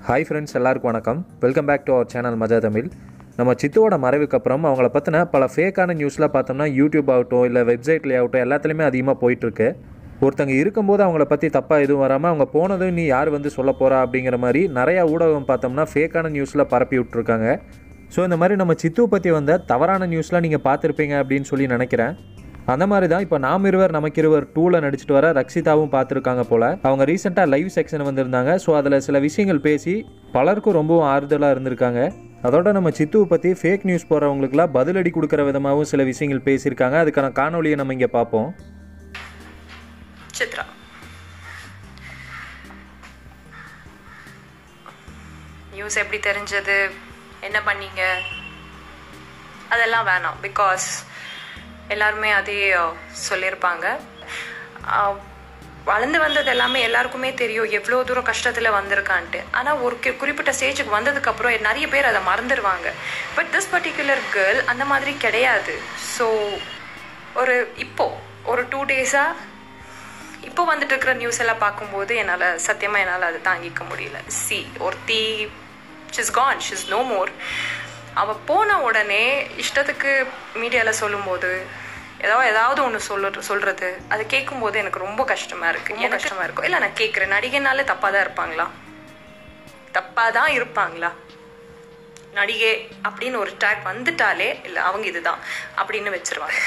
hi friends எல்லாருக்கும் வணக்கம் welcome back to our channel Maja Tamil நம்ம சித்துவோட மறைவுக்கு அப்புறம் அவங்கள பற்றின பல ஃபேக்கான நியூஸ்லாம் பார்த்தோம்னா யூடியூப் ஆகட்டும் இல்லை வெப்சைட்லேயே ஆகட்டும் எல்லாத்துலேயுமே அதிகமாக போயிட்டுருக்கு ஒருத்தங்க இருக்கும்போது அவங்கள பற்றி தப்பாக எதுவும் வராமல் அவங்க போனதும் நீ யார் வந்து சொல்ல போகிறா அப்படிங்கிற மாதிரி நிறையா ஊடகம் பார்த்தோம்னா ஃபேக்கான நியூஸில் பரப்பி விட்ருக்காங்க ஸோ இந்த மாதிரி நம்ம சித்துவை பற்றி வந்த தவறான நியூஸ்லாம் நீங்கள் பார்த்துருப்பீங்க அப்படின்னு சொல்லி நினைக்கிறேன் அந்த மாதிரி தான் இப்போ நாம் இருவர் நமக்கு இருவர் டூவில் நடிச்சிட்டு வர ரக்ஷிதாவும் பார்த்துருக்காங்க போல் அவங்க ரீசெண்டாக லைவ் செக்ஷன் வந்திருந்தாங்க ஸோ அதில் சில விஷயங்கள் பேசி பலருக்கும் ரொம்பவும் ஆறுதலாக இருந்திருக்காங்க அதோட நம்ம சித்துவை பற்றி ஃபேக் நியூஸ் போகிறவங்களுக்குலாம் பதிலடி கொடுக்குற விதமாகவும் சில விஷயங்கள் பேசியிருக்காங்க அதுக்கான காணொலியை நம்ம இங்கே பார்ப்போம் சித்ரா நியூஸ் எப்படி தெரிஞ்சது என்ன பண்ணீங்க அதெல்லாம் வேணாம் பிகாஸ் எல்லாருமே அதே அஹ், சொல்லியிருப்பாங்க அஹ், வளர்ந்து வந்தது எல்லாமே எல்லாருக்குமே தெரியும் எவ்வளோ தூரம் கஷ்டத்தில் வந்திருக்கான்ட்டு ஆனால் ஒரு கி- குறிப்பிட்ட ஸ்டேஜுக்கு வந்ததுக்கப்புறம் நிறைய பேர் அதை மறந்துடுவாங்க பட் திஸ் பர்டிகுலர் கேர்ள் அந்த மாதிரி கிடையாது ஸோ ஒரு இப்போ ஒரு டூ டேஸாக இப்போ வந்துட்டு இருக்கிற நியூஸ் எல்லாம் பார்க்கும்போது என்னால் சத்தியமாக என்னால் அதை தாங்கிக்க முடியல சி ஒருத்தி she's gone she's no more அவள் போன உடனே இஷ்டத்துக்கு மீடியாவில் சொல்லும்போது ஏதோ ஏதாவது ஒன்று சொல்ல சொல்கிறது அது கேட்கும்போது எனக்கு ரொம்ப கஷ்டமாக இருக்குது ரொம்ப கஷ்டமாக இருக்கும் இல்லை நான் கேட்குறேன் நடிகைனாலே தப்பாக தான் இருப்பாங்களா தப்பாக தான் இருப்பாங்களா நடிகை அப்படின்னு ஒரு டேக் வந்துட்டாலே இல்லை அவங்க இதுதான் அப்படின்னு வச்சிருவாங்க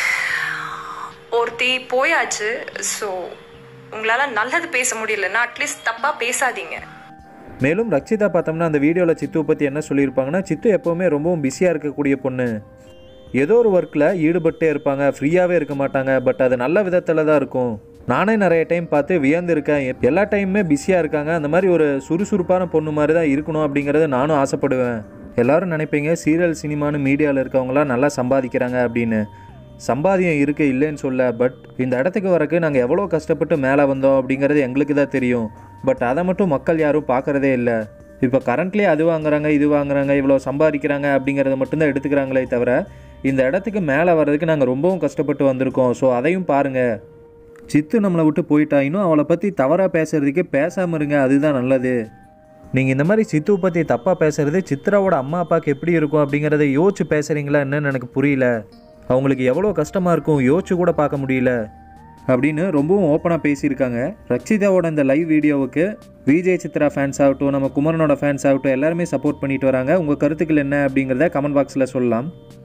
ஒருத்தி போயாச்சு ஸோ உங்களால் நல்லது பேச முடியலன்னா அட்லீஸ்ட் தப்பாக பேசாதீங்க மேலும் ரக்ஷிதா பார்த்தோம்னா அந்த வீடியோவில் சித்துவை பற்றி என்ன சொல்லியிருப்பாங்கன்னா சித்து எப்போவுமே ரொம்பவும் பிஸியாக இருக்கக்கூடிய பொண்ணு ஏதோ ஒரு ஒர்க்கில் ஈடுபட்டே இருப்பாங்க ஃப்ரீயாகவே இருக்க மாட்டாங்க பட் அது நல்ல விதத்தில் தான் இருக்கும் நானே நிறைய டைம் பார்த்து வியந்திருக்கேன் எ- எல்லா டைமுமே பிஸியாக இருக்காங்க அந்த மாதிரி ஒரு சுறுசுறுப்பான பொண்ணு மாதிரி தான் இருக்கணும் அப்படிங்கிறத நானும் ஆசைப்படுவேன் எல்லாரும் நினைப்பீங்க சீரியல் சினிமான்னு மீடியாவில் இருக்கவங்களாம் நல்லா சம்பாதிக்கிறாங்க அப்படின்னு சம்பாதியம் இருக்கு இல்லைன்னு சொல்ல பட் இந்த இடத்துக்கு வரக்கு நாங்கள் எவ்வளோ கஷ்டப்பட்டு மேலே வந்தோம் அப்படிங்கிறது எங்களுக்கு தான் தெரியும் பட் அதை மட்டும் மக்கள் யாரும் பார்க்குறதே இல்லை இப்போ கரண்ட்லேயே அது வாங்குறாங்க இது வாங்குறாங்க இவ்வளோ சம்பாதிக்கிறாங்க அப்படிங்கிறத மட்டும்தான் எடுத்துக்கிறாங்களே தவிர இந்த இடத்துக்கு மேலே வர்றதுக்கு நாங்கள் ரொம்பவும் கஷ்டப்பட்டு வந்திருக்கோம் ஸோ அதையும் பாருங்கள் சித்து நம்மளை விட்டு போயிட்டா இன்னும் அவளை பற்றி தவறாக பேசுறதுக்கே பேசாமல் இருங்க அதுதான் நல்லது நீங்கள் இந்த மாதிரி சித்துவை பற்றி தப்பாக பேசுறது சித்ராவோட அம்மா அப்பாவுக்கு எப்படி இருக்கும் அப்படிங்கிறத யோசிச்சு பேசுகிறீங்களா என்னன்னு எனக்கு புரியல அவங்களுக்கு எவ்வளோ கஷ்டமாக இருக்கும் யோசிச்சு கூட பார்க்க முடியல அப்படின்னு ரொம்பவும் ஓப்பனாக பேசியிருக்காங்க ரக்ஷிதாவோட இந்த லைவ் வீடியோவுக்கு விஜய் சித்ரா ஃபேன்ஸ் ஆகட்டும் நம்ம குமரனோட ஃபேன்ஸ் ஆகட்டும் எல்லாருமே சப்போர்ட் பண்ணிட்டு வராங்க உங்கள் கருத்துக்கள் என்ன அப்படிங்கிறத கமெண்ட் பாக்ஸில் சொல்லலாம்